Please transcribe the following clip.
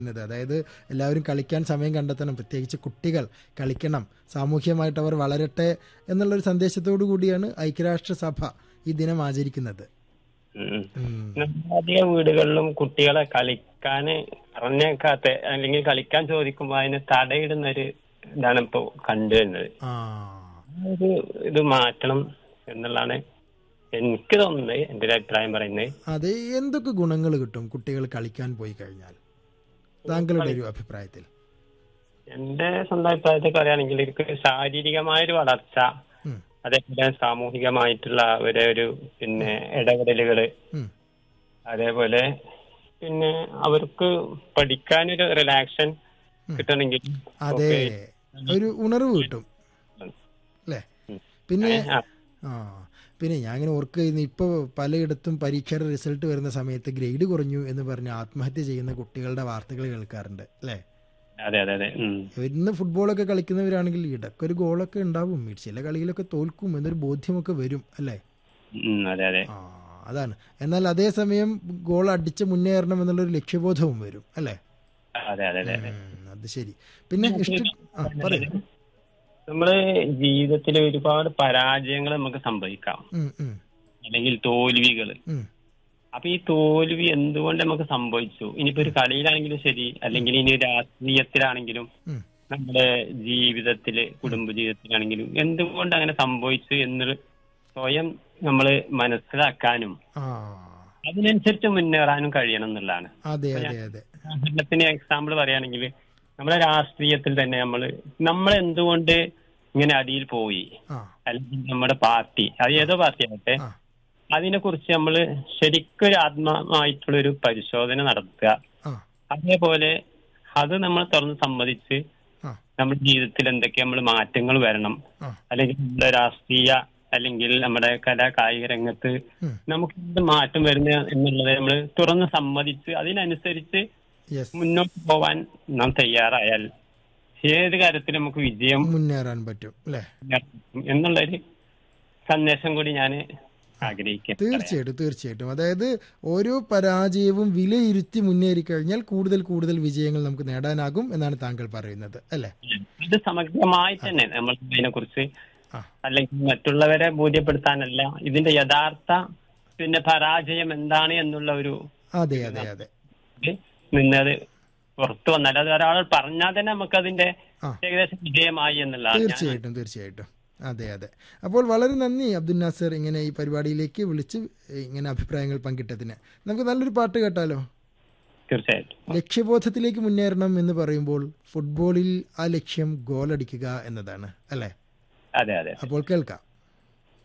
ത് അതായത് എല്ലാവരും കളിക്കാൻ സമയം കണ്ടെത്തണം പ്രത്യേകിച്ച് കുട്ടികൾ കളിക്കണം സാമൂഹ്യമായിട്ട് അവർ വളരട്ടെ എന്നുള്ളൊരു സന്ദേശത്തോടു കൂടിയാണ് ഐക്യരാഷ്ട്രസഭ ഈ ദിനം ആചരിക്കുന്നത് ഉം. ഉം. നമ്മുടെ അധിക വീടുകളിലും കുട്ടികളെ കളിക്കാന് പറഞ്ഞേക്കാത്ത അല്ലെങ്കിൽ കളിക്കാൻ ചോദിക്കുമ്പോ അതിന് തടയിടുന്ന ഒരു ഇതാണ് ഇപ്പോ കണ്ടുവരുന്നത് ആ ഒരു ഇത് മാറ്റണം എന്നുള്ളതാണ് എനിക്ക് തോന്നുന്നത് എന്റെ ഒരു അഭിപ്രായം പറയുന്നത് അത് എന്തൊക്കെ ഗുണങ്ങൾ കിട്ടും കുട്ടികൾ കളിക്കാൻ പോയി കഴിഞ്ഞാൽ താങ്കളുടെ ഒരു അഭിപ്രായത്തിൽ എന്റെ സ്വന്തം അഭിപ്രായത്തിൽ പറയുകയാണെങ്കിൽ എനിക്ക് ശാരീരികമായ ഒരു വളർച്ച ഉം. അതേപോലെ സാമൂഹികമായിട്ടുള്ള ഒരു ഒരു പിന്നെ ഇടപെടലുകള് ഉം. അതേപോലെ പിന്നെ അവർക്ക് പഠിക്കാനൊരു റിലാക്ഷൻ കിട്ടണമെങ്കിൽ അതെ ഒരു ഉണർവ് കിട്ടും അല്ലേ പിന്നെ ആ, ആ പിന്നെ ഞാൻ ഇങ്ങനെ ഓർക്കുന്നു ഇപ്പോൾ പലയിടത്തും പരീക്ഷയുടെ റിസൾട്ട് വരുന്ന സമയത്ത് ഗ്രേഡ് കുറഞ്ഞു എന്ന് പറഞ്ഞ് ആത്മഹത്യ ചെയ്യുന്ന കുട്ടികളുടെ വാർത്തകൾ കേൾക്കാറുണ്ട് അല്ലേ അതെ അതെ അതെ ഉം. ഇന്ന് ഫുട്ബോളൊക്കെ കളിക്കുന്നവരാണെങ്കിൽ ഇടയ്ക്കൊരു ഗോളൊക്കെ ഉണ്ടാവും ചില കളിയിലൊക്കെ തോൽക്കും എന്നൊരു ബോധ്യമൊക്കെ വരും അല്ലേ ഉം, അതെ അതെ ആ അതാണ് എന്നാൽ അതേസമയം ഗോൾ അടിച്ച് മുന്നേറണം എന്നുള്ളൊരു ലക്ഷ്യബോധവും വരും അല്ലേ അതെ അതെ അതെ അതെ ഉം, അത് ശരി പിന്നെ ഇഷ്ട ആ പറയൂ നമ്മള് ജീവിതത്തിൽ ഒരുപാട് പരാജയങ്ങൾ നമുക്ക് സംഭവിക്കാം ഉം, ഉം, അല്ലെങ്കിൽ തോൽവികൾ ഉം. അപ്പൊ ഈ തോൽവി എന്തുകൊണ്ട് നമുക്ക് സംഭവിച്ചു ഇനിയിപ്പോ ഒരു കളിയിലാണെങ്കിലും ശരി അല്ലെങ്കിൽ ഇനി രാഷ്ട്രീയത്തിലാണെങ്കിലും ഉം. നമ്മുടെ ജീവിതത്തില് കുടുംബ ജീവിതത്തിലാണെങ്കിലും എന്തുകൊണ്ട് അങ്ങനെ സംഭവിച്ചു എന്ന് സ്വയം നമ്മൾ മനസ്സിലാക്കാനും ആ അതിനനുസരിച്ച് മുന്നേറാനും കഴിയണം എന്നുള്ളതാണ് അതെ അതെ അതെ ഉദാഹരണത്തിന് എക്സാമ്പിൾ പറയുകയാണെങ്കിൽ നമ്മുടെ രാഷ്ട്രീയത്തിൽ തന്നെ നമ്മൾ നമ്മൾ എന്തുകൊണ്ട് ഇങ്ങനെ അടിയിൽ പോയി ആ അല്ലെങ്കിൽ നമ്മുടെ പാർട്ടി അത് ഏതോ പാർട്ടി ആവട്ടെ ആ അതിനെ കുറിച്ച് നമ്മൾ ശരിക്കും ഒരു ആത്മാമായിട്ടുള്ള ഒരു പരിശോധന നടത്തുക ആ അതേപോലെ അത് നമ്മൾ തുറന്ന് സമ്മതിച്ച് ആ നമ്മുടെ ജീവിതത്തിൽ എന്തൊക്കെ നമ്മൾ മാറ്റങ്ങൾ വരണം ആ അല്ലെങ്കിൽ നമ്മുടെ രാഷ്ട്രീയ അല്ലെങ്കിൽ നമ്മുടെ കലാ കായിക രംഗത്ത് ഉം. നമുക്ക് എന്ത് മാറ്റം വരുന്ന എന്നുള്ളത് നമ്മൾ തുറന്ന് സമ്മതിച്ച് അതിനനുസരിച്ച് യെസ് മുന്നോട്ട് പോവാൻ നാം തയ്യാറായാൽ ഏത് കാര്യത്തിലും നമുക്ക് വിജയം മുന്നേറാൻ പറ്റും അല്ലേ എന്നുള്ളൊരു സന്ദേശം കൂടി ഞാൻ ആഗ്രഹിക്കുന്നു തീർച്ചയായിട്ടും തീർച്ചയായിട്ടും അതായത് ഓരോ പരാജയവും വിലയിരുത്തി മുന്നേറി കഴിഞ്ഞാൽ കൂടുതൽ കൂടുതൽ വിജയങ്ങൾ നമുക്ക് നേടാനാകും എന്നാണ് താങ്കൾ പറയുന്നത് അല്ലേ ഇത് സമഗ്രമായി തന്നെ നമ്മൾ ഇതിനെ കുറിച്ച് ആ അല്ലെങ്കിൽ മറ്റുള്ളവരെ ബോധ്യപ്പെടുത്താനല്ല ഇതിന്റെ യഥാർത്ഥ പിന്നെ പരാജയം എന്താണ് എന്നുള്ള ഒരു അതെ അതെ അതെ ഇത് നിന്നത് പുറത്തു വന്നാൽ അത് ഒരാൾ പറഞ്ഞാൽ തന്നെ നമുക്ക് അതിന്റെ ആ. ഏകദേശം വിജയമായി എന്നുള്ളതാണ് ഞാൻ തീർച്ചയായിട്ടും തീർച്ചയായിട്ടും അതെ അതെ അപ്പോൾ വളരെ നന്ദി അബ്ദുൽ നാസർ ഇങ്ങനെ ഈ പരിപാടിയിലേക്ക് വിളിച്ച് ഇങ്ങനെ അഭിപ്രായങ്ങൾ പങ്കിട്ടതിന് നമുക്ക് നല്ലൊരു പാട്ട് കേട്ടാലോ തീർച്ചയായിട്ടും ലക്ഷ്യബോധത്തിലേക്ക് മുന്നേറണം എന്ന് പറയുമ്പോൾ ഫുട്ബോളിൽ ആ ലക്ഷ്യം ഗോളടിക്കുക എന്നതാണ് അല്ലേ അതെ അതെ അപ്പോൾ കേൾക്കാം